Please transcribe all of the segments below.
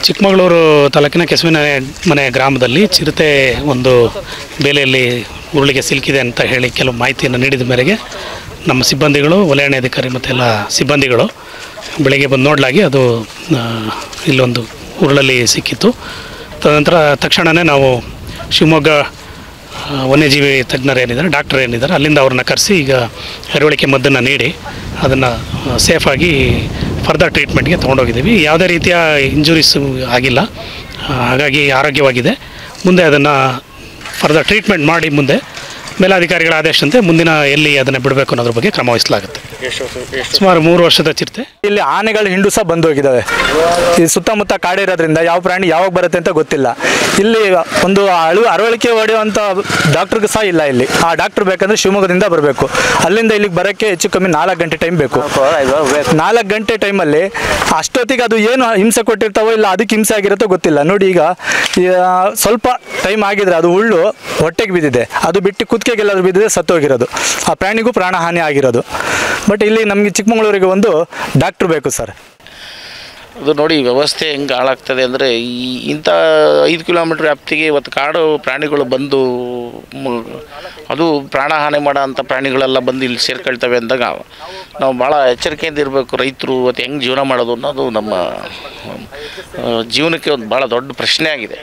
ಚಿಕ್ಕಮಗಳೂರು ತಾಲೂಕಿನ ಕೆಸುವಿನ ಮನೆ ಗ್ರಾಮದಲ್ಲಿ ಚಿರತೆ ಒಂದು ಬೇಲೆಯಲ್ಲಿ ಉರುಳಿಗೆ ಸಿಲುಕಿದೆ ಅಂತ ಹೇಳಿ ಕೆಲವು ಮಾಹಿತಿಯನ್ನು ನೀಡಿದ ಮೇರೆಗೆ ನಮ್ಮ ಸಿಬ್ಬಂದಿಗಳು ವಲಯ ಅಧಿಕಾರಿ ಮತ್ತು ಎಲ್ಲ ಸಿಬ್ಬಂದಿಗಳು ಬೆಳಿಗ್ಗೆ ಬಂದು ನೋಡಲಾಗಿ ಅದು ಆ, ಇಲ್ಲೊಂದು ಉರುಳಲ್ಲಿ ಸಿಕ್ಕಿತ್ತು ತದನಂತರ ತಕ್ಷಣವೇ ನಾವು ಶಿವಮೊಗ್ಗ ಆ, ವನ್ಯಜೀವಿ ತಜ್ಞರು ಏನಿದ್ದಾರೆ ಡಾಕ್ಟರ್ ಏನಿದ್ದಾರೆ ಅಲ್ಲಿಂದ ಅವ್ರನ್ನ ಕರೆಸಿ ಈಗ ಅರಿವಳಿಕೆ ಮದ್ದನ್ನು ನೀಡಿ ಅದನ್ನು ಸೇಫಾಗಿ ಫರ್ದರ್ ಟ್ರೀಟ್ಮೆಂಟ್ಗೆ ತೊಗೊಂಡೋಗಿದ್ದೀವಿ ಯಾವುದೇ ರೀತಿಯ ಇಂಜುರೀಸ್ ಆಗಿಲ್ಲ ಆ, ಹಾಗಾಗಿ ಆರೋಗ್ಯವಾಗಿದೆ ಮುಂದೆ ಅದನ್ನು ಫರ್ದರ್ ಟ್ರೀಟ್ಮೆಂಟ್ ಮಾಡಿ ಮುಂದೆ ಮೇಲಾಧಿಕಾರಿಗಳ ಆದೇಶದಂತೆ ಮುಂದಿನ ಎಲ್ಲಿ ಅದನ್ನು ಬಿಡಬೇಕು ಅನ್ನೋದ್ರ ಬಗ್ಗೆ ಕ್ರಮ ವಹಿಸಲಾಗುತ್ತೆ ಸುಮಾರು ಮೂರು ವರ್ಷದ ಚಿರತೆ ಇಲ್ಲಿ ಆನೆಗಳು ಹಿಂಡು ಸಹ ಬಂದು ಹೋಗಿದ್ದಾವೆ ಈ ಸುತ್ತಮುತ್ತ ಕಾಡಿರೋದ್ರಿಂದ ಯಾವ ಪ್ರಾಣಿ ಯಾವಾಗ ಬರುತ್ತೆ ಅಂತ ಗೊತ್ತಿಲ್ಲ ಇಲ್ಲಿ ಒಂದು ಅಳು ಅರವಳಿಕೆ ಹೊಡೆಯುವಂಥ ಡಾಕ್ಟ್ರಿಗೂ ಸಹ ಇಲ್ಲ ಇಲ್ಲಿ ಆ ಡಾಕ್ಟರ್ ಬೇಕಂದ್ರೆ ಶಿವಮೊಗ್ಗದಿಂದ ಬರಬೇಕು ಅಲ್ಲಿಂದ ಇಲ್ಲಿಗೆ ಬರೋಕ್ಕೆ ಹೆಚ್ಚು ಕಮ್ಮಿ ನಾಲ್ಕು ಗಂಟೆ ಟೈಮ್ ಬೇಕು ನಾಲ್ಕು ಗಂಟೆ ಟೈಮಲ್ಲಿ ಅಷ್ಟೊತ್ತಿಗೆ ಅದು ಏನು ಹಿಂಸೆ ಕೊಟ್ಟಿರ್ತಾವೋ ಇಲ್ಲ ಅದಕ್ಕೆ ಹಿಂಸೆ ಆಗಿರುತ್ತೋ ಗೊತ್ತಿಲ್ಲ ನೋಡಿ ಈಗ ಈ, ಆ, ಸ್ವಲ್ಪ ಟೈಮ್ ಆಗಿದ್ರೆ ಅದು ಹುಳ್ಳು ಹೊಟ್ಟೆಗೆ ಬಿದ್ದಿದೆ ಅದು ಬಿಟ್ಟು ಕುತ್ತಿಗೆಗೆಲ್ಲಾದ್ರೂ ಬಿದ್ದಿದೆ ಸತ್ತೋಗಿರೋದು ಆ ಪ್ರಾಣಿಗೂ ಪ್ರಾಣಹಾನಿ ಆಗಿರೋದು ಬಟ್ ಇಲ್ಲಿ ನಮಗೆ ಚಿಕ್ಕಮಗಳೂರಿಗೆ ಒಂದು ಡಾಕ್ಟ್ರು ಬೇಕು ಸರ್ ಅದು ನೋಡಿ ವ್ಯವಸ್ಥೆ ಹೆಂಗೆ ಹಾಳಾಗ್ತದೆ ಅಂದರೆ ಈ ಇಂಥ ಐದು ಕಿಲೋಮೀಟ್ರ್ ವ್ಯಾಪ್ತಿಗೆ ಇವತ್ತು ಕಾಡು ಪ್ರಾಣಿಗಳು ಬಂದು ಮ- ಅದು ಪ್ರಾಣಹಾನಿ ಮಾಡೋ ಅಂಥ ಪ್ರಾಣಿಗಳೆಲ್ಲ ಬಂದು ಇಲ್ಲಿ ಸೇರ್ಕೊಳ್ತವೆ ಅಂದಾಗ ನಾವು ಭಾಳ ಎಚ್ಚರಿಕೆಯಿಂದ ಇರಬೇಕು ರೈತರು ಮತ್ತು ಹೆಂಗೆ ಜೀವನ ಮಾಡೋದು ಅನ್ನೋದು ನಮ್ಮ ಆ, ಜೀವನಕ್ಕೆ ಒಂದು ಭಾಳ ದೊಡ್ಡ ಪ್ರಶ್ನೆ ಆಗಿದೆ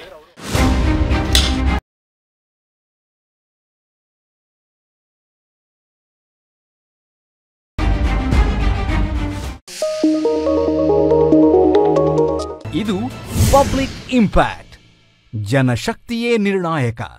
ಇದು ಪಬ್ಲಿಕ್ ಇಂಪ್ಯಾಕ್ಟ್ ಜನಶಕ್ತಿಯೇ ನಿರ್ಣಾಯಕ